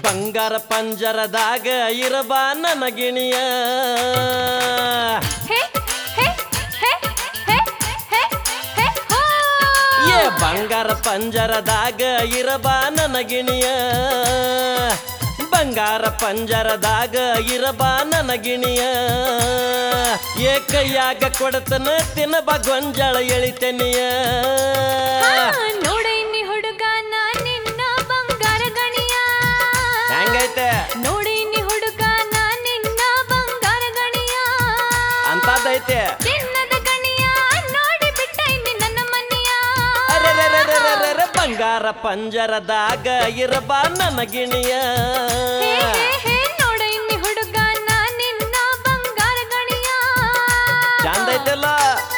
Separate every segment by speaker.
Speaker 1: ಬಂಗಾರ ಪಂಜರದಾಗ ಇರಬಾ ನನ್ನ ಗಿಣಿಯ
Speaker 2: ಹೇ ಹೇ ಹೇ ಹೇ ಹೇ ಹೇ ಹೋ
Speaker 1: ಏ ಬಂಗಾರ ಪಂಜರದಾಗ ಇರಬಾ ನನ್ನ ಗಿಣಿಯ ಬಂಗಾರ ಪಂಜರದಾಗ ಇರಬಾ ನನ್ನ ಗಿಣಿಯ ಏ ಕೈಯಾಗ ಕೊಡತನ ತಿನ್ನಬ ಗೊಂಜಾಳ ಎಳಿತನಿಯ
Speaker 2: ಆ, ನೋಡೇನಿ ಹುಡುಗ ನಾ ನಿನ್ನ ಬಂಗಾರ ಗಣಿಯ
Speaker 1: ಹೆಂಗೈತೆ
Speaker 2: ನೋಡೇನಿ ಹುಡುಗ ನಾ ನಿನ್ನ ಬಂಗಾರ ಗಣಿಯ
Speaker 1: ಅಂತದೈತೆ
Speaker 2: ಚಿನ್ನದ ಗಣಿಯ ನೋಡಿ ಬಿಟ್ಟೈನಿ ನನ್ನ ಮನೆಯ
Speaker 1: ಅರೆರೆರೆರೆರೆರೆ ಬಂಗಾರ ಪಂಜರದಾಗ ಇರಬಾ ನನ್ನ ಗಿಣಿಯ
Speaker 2: ಹೇ ಹೇ ಹೇ ನೋಡೇನಿ ಹುಡುಗ ನಾ ನಿನ್ನ ಬಂಗಾರ ಗಣಿಯ
Speaker 1: ಚಂದ ಐತೆಲ್ಲ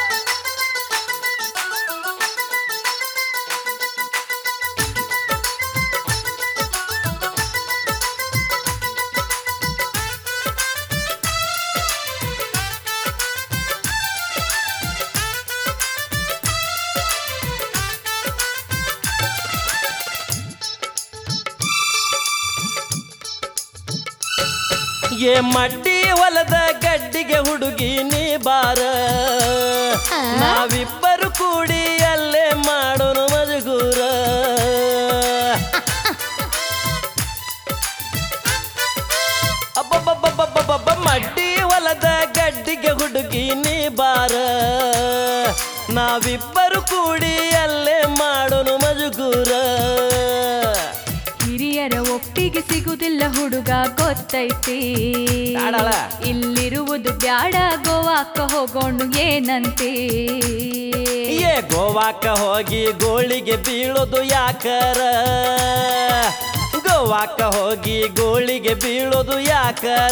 Speaker 1: ಏ ಮಡ್ಡಿ ಹೊಲದ ಗಡ್ಡಿಗೆ ಹುಡುಗಿ ನೀ ಬಾರ
Speaker 2: ಆ?
Speaker 1: ನಾವಿಬ್ಬರು ಕೂಡಿ ಅಲ್ಲೇ ಮಾಡೋನು ಮಜಗೂರ ಅಬ್ಬಬ್ಬಬ್ಬಬ್ಬಬ್ಬ ಮಡ್ಡಿ ಹೊಲದ ಗಡ್ಡಿಗೆ ಹುಡುಗಿ ನೀ ಬಾರ ನಾವಿಬ್ಬರು ಕೂಡಿ ಅಲ್ಲೇ ಮಾಡೋನು ಮಜಗೂರ
Speaker 2: ಹಿರಿಯರ ಒಪ್ಪಿಗೆ ಸಿಗುದಿಲ್ಲ ಹುಡುಗ ಗೊತ್ತೈತಿ
Speaker 1: ಬ್ಯಾಡಳ.
Speaker 2: ಇಲ್ಲಿರುವುದು ಬ್ಯಾಡ ಗೋವಾಕ ಹೋಗೋಣ ಏನಂತೆ
Speaker 1: ಏ ಗೋವಾಕ ಹೋಗಿ ಗೋಳಿಗೆ ಬೀಳೋದು ಯಾಕರ ಗೋವಾಕ ಹೋಗಿ ಗೋಳಿಗೆ ಬೀಳೋದು ಯಾಕರ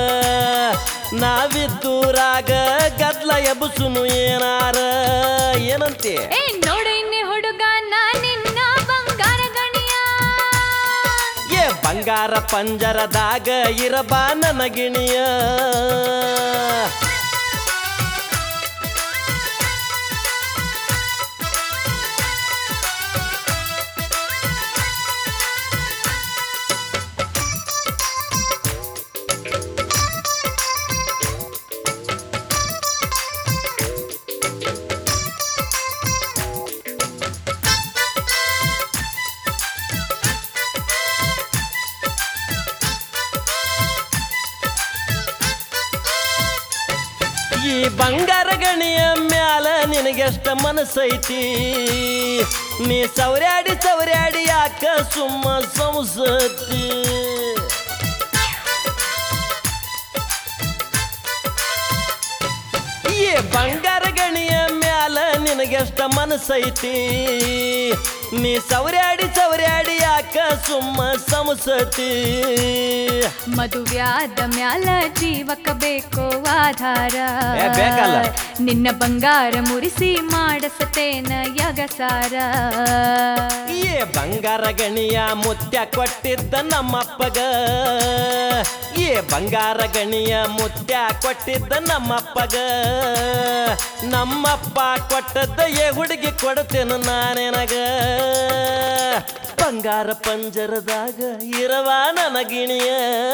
Speaker 1: ನಾವಿದ್ದೂರಾಗ ಗದ್ಲ ಎಬಸುನು ಏನಾರ ಏನಂತೆ
Speaker 2: ಏ ನೋಡೇನಿ ಹುಡುಗ ನಾ ನಿನ್ನ ಬಂಗಾರ ಗಣಿಯ
Speaker 1: ಏ ಬಂಗಾರ ಪಂಜರದಾಗ ಇರಬಾ ನನ್ನ ಗಿಣಿಯ ಈ ಬಂಗಾರ ಗಣಿಯ ಮ್ಯಾಲ ನಿನಗೆಷ್ಟ ಮನಸ್ಸೈತಿ ನೀ ಸೌರ್ಯಾಡಿ ಸೌರ್ಯಾಡಿ ಯಾಕ ಸುಮ್ಮ ಸಂಸತಿ ಈ ಬಂಗಾರ ಗಣಿಯ ಮ್ಯಾಲ ನಿನಗೆಷ್ಟ ಮನಸ್ಸೈತಿ ನೀ ಸೌರ್ಯಾಡಿ ಸೌರ್ಯಾಡಿ ಯಾಕ ಸುಮ್ಮ ಸಂಸತಿ
Speaker 2: ಮದುವ್ಯಾದ ಮ್ಯಾಲ ಜೀವಕ ಬೇಕೋ ಆಧಾರ
Speaker 1: ಏ, ಬೇಕಲ್ಲ.
Speaker 2: ನಿನ್ನ ಬಂಗಾರ ಮುರಿಸಿ ಮಾಡಸತೇನ ಯಗಸಾರ
Speaker 1: ಏ ಬಂಗಾರ ಗಣಿಯ ಮುತ್ಯ ಕೊಟ್ಟಿದ್ದ ನಮ್ಮಪ್ಪಗ ಏ ಬಂಗಾರ ಗಣಿಯ ಮುತ್ಯ ಕೊಟ್ಟಿದ್ದ ನಮ್ಮಪ್ಪಗ ನಮ್ಮಪ್ಪ ಕೊಟ್ಟದ್ದ ಏ ಹುಡುಗಿ ಕೊಡ್ತೇನೆ ನಾನೇನಗ ಬಂಗಾರ ಪಂಜರದಾಗ ಇರವ ನನ್ನ ಗಿಣಿಯ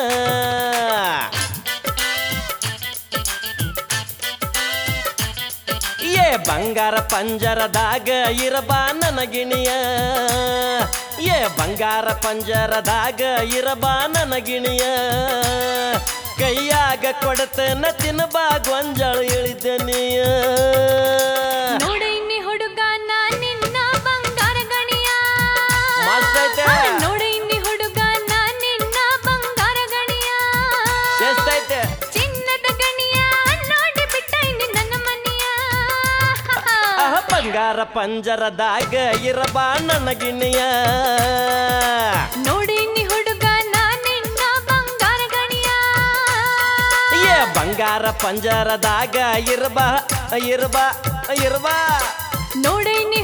Speaker 1: ಏ ಬಂಗಾರ ಪಂಜರದಾಗ ಇರಬಾ ನನ್ನ ಗಿಣಿಯ ಏ ಬಂಗಾರ ಪಂಜರದಾಗ ಇರಬಾ ನನ್ನ ಗಿಣಿಯ ಕೈಯಾಗ ಕೊಡತನ ತಿನ್ನಬಾ ಗೊಂಜಾಳ ಇಳಿದನಿಯ
Speaker 2: ನೋಡೇನಿ ಹುಡುಗ ನಾ ನಿನ್ನ ಬಂಗಾರ ಗಣಿಯ
Speaker 1: ಮಸ್ತ್ ಐತೆ.
Speaker 2: ಆ, ನೋಡೇನಿ ಹುಡುಗ ನಾ ನಿನ್ನ ಬಂಗಾರ ಗಣಿಯ
Speaker 1: ಎಷ್ಟೈತೆ
Speaker 2: ಚಿನ್ನದ ಗಣಿಯ ನೋಡಿ ಬಿಟ್ಟೈನಿ ನನ್ನ ಮನೆಯ
Speaker 1: ಅಹ ಬಂಗಾರ ಪಂಜರದಾಗ ಇರಬಾ ನನ್ನ ಗಿಣಿಯ
Speaker 2: ನೋಡೇನಿ ಹುಡುಗ ನಾ ನಿನ್ನ ಬಂಗಾರ ಗಣಿಯ
Speaker 1: ಏ ಬಂಗಾರ ಪಂಜರದಾಗ ಇರಬಾ ಇರಬಾ ಇರಬಾ
Speaker 2: ನೋಡೇನಿ